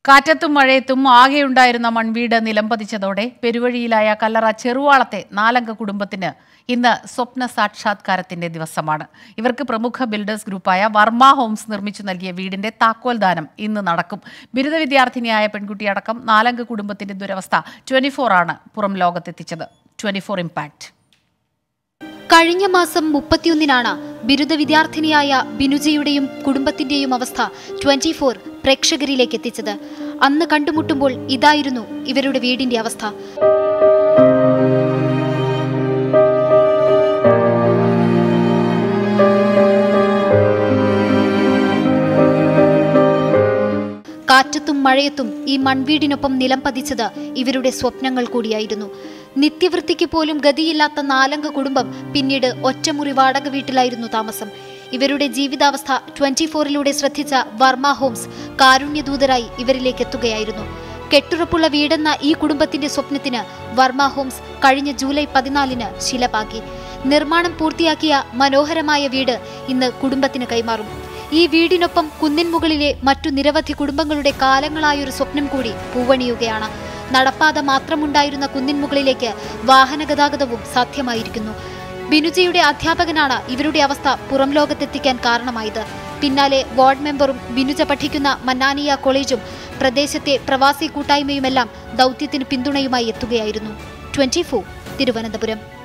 കാറ്റത്തും മഴയത്തും ആകെയുണ്ടായിരുന്ന മൺവീട് നിലംപതിച്ചതോടെ പെരുവഴിയിലായ കല്ലറ ചെറുവാളത്തെ നാലംഗ കുടുംബത്തിന് ഇന്ന് സ്വപ്ന സാക്ഷാത്കാരത്തിന്റെ ദിവസമാണ് ഇവർക്ക് പ്രമുഖ ബിൽഡേഴ്സ് ഗ്രൂപ്പായ വർമ്മ ഹോംസ് നിർമ്മിച്ചു നൽകിയ വീടിന്റെ താക്കോൽ ദാനം ഇന്ന് നടക്കും ബിരുദ വിദ്യാർത്ഥിനിയായ പെൺകുട്ടിയടക്കം നാലംഗ കുടുംബത്തിന്റെ ദുരവസ്ഥ ട്വന്റി ആണ് പുറം ലോകത്തെത്തിച്ചത് ട്വന്റി ഫോർ ഇമ്പാക്ട് കഴിഞ്ഞ മാസം മുപ്പത്തിയൊന്നിനാണ് ബിരുദ വിദ്യാർത്ഥിനിയായ ബിനുജയുടെയും കുടുംബത്തിന്റെയും അവസ്ഥ ട്വന്റി ഫോർ പ്രേക്ഷകരിലേക്ക് എത്തിച്ചത് അന്ന് കണ്ടുമുട്ടുമ്പോൾ ഇതായിരുന്നു ഇവരുടെ വീടിന്റെ അവസ്ഥ കാറ്റത്തും മഴയത്തും ഈ മൺവീടിനൊപ്പം നിലം പതിച്ചത് ഇവരുടെ സ്വപ്നങ്ങൾ കൂടിയായിരുന്നു നിത്യവൃത്തിക്ക് പോലും ഗതിയില്ലാത്ത നാലംഗ കുടുംബം പിന്നീട് ഒറ്റമുറി വാടക വീട്ടിലായിരുന്നു താമസം ഇവരുടെ ജീവിതാവസ്ഥ ട്വന്റി ഫോറിലൂടെ ശ്രദ്ധിച്ച വർമ്മ ഹോംസ് കാരുണ്യദൂതരായി ഇവരിലേക്ക് എത്തുകയായിരുന്നു കെട്ടുറപ്പുള്ള വീടെന്ന ഈ കുടുംബത്തിന്റെ സ്വപ്നത്തിന് വർമ്മ ഹോംസ് കഴിഞ്ഞ ജൂലൈ പതിനാലിന് ശിലപാകി നിർമ്മാണം പൂർത്തിയാക്കിയ മനോഹരമായ വീട് ഇന്ന് കുടുംബത്തിന് കൈമാറും ഈ വീടിനൊപ്പം കുന്നിൻ മുകളിലെ മറ്റു നിരവധി കുടുംബങ്ങളുടെ കാലങ്ങളായൊരു സ്വപ്നം കൂടി പൂവണിയുകയാണ് നടപ്പാത മാത്രമുണ്ടായിരുന്ന കുന്നിൻ മുകളിലേക്ക് വാഹന ഗതാഗതവും സാധ്യമായിരിക്കുന്നു ബിനുജയുടെ അധ്യാപകനാണ് ഇവരുടെ അവസ്ഥ പുറം ലോകത്തെത്തിക്കാൻ കാരണമായത് പിന്നാലെ വാർഡ് മെമ്പറും ബിനുജ പഠിക്കുന്ന മന്നാനിയ കോളേജും പ്രദേശത്തെ പ്രവാസി കൂട്ടായ്മയുമെല്ലാം ദൗത്യത്തിന് പിന്തുണയുമായി എത്തുകയായിരുന്നു ട്വന്റി തിരുവനന്തപുരം